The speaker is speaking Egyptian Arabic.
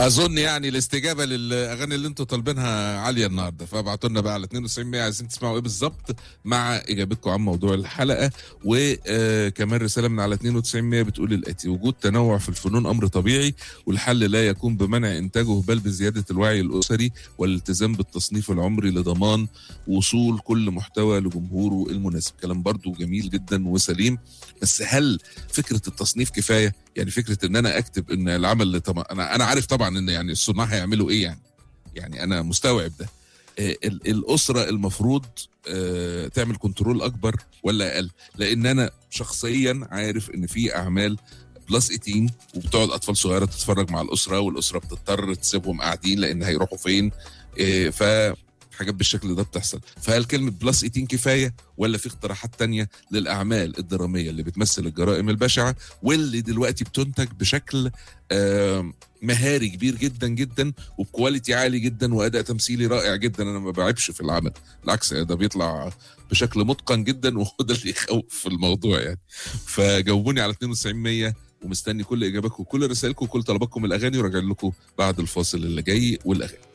اظن يعني الاستجابه للاغاني اللي انتوا طالبينها عاليه النهارده فابعتوا لنا بقى على 92 100 عايزين تسمعوا ايه بالظبط مع اجابتكم عن موضوع الحلقه وكمان رساله من على 92 100 بتقول الاتي وجود تنوع في الفنون امر طبيعي والحل لا يكون بمنع انتاجه بل بزياده الوعي الاسري والالتزام بالتصنيف العمري لضمان وصول كل محتوى لجمهوره المناسب كلام برضو جميل جدا وسليم بس هل فكره التصنيف كفايه يعني فكره ان انا اكتب ان العمل طبعا انا انا عارف طبعا ان يعني الصناع هيعملوا ايه يعني يعني انا مستوعب ده آه، ال- الاسره المفروض آه، تعمل كنترول اكبر ولا اقل لان انا شخصيا عارف ان في اعمال بلس 18 وبتقعد اطفال صغيره تتفرج مع الاسره والاسره بتضطر تسيبهم قاعدين لان هيروحوا فين آه، ف حاجات بالشكل ده بتحصل فهل كلمة بلس 18 كفاية ولا في اقتراحات تانية للأعمال الدرامية اللي بتمثل الجرائم البشعة واللي دلوقتي بتنتج بشكل آم، مهاري كبير جدا جدا وبكواليتي عالي جدا واداء تمثيلي رائع جدا انا ما بعيبش في العمل بالعكس ده بيطلع بشكل متقن جدا وهو ده اللي يخوف في الموضوع يعني فجاوبوني على 92 100 ومستني كل اجاباتكم وكل رسائلكم وكل طلباتكم الاغاني وراجع لكم بعد الفاصل اللي جاي والاغاني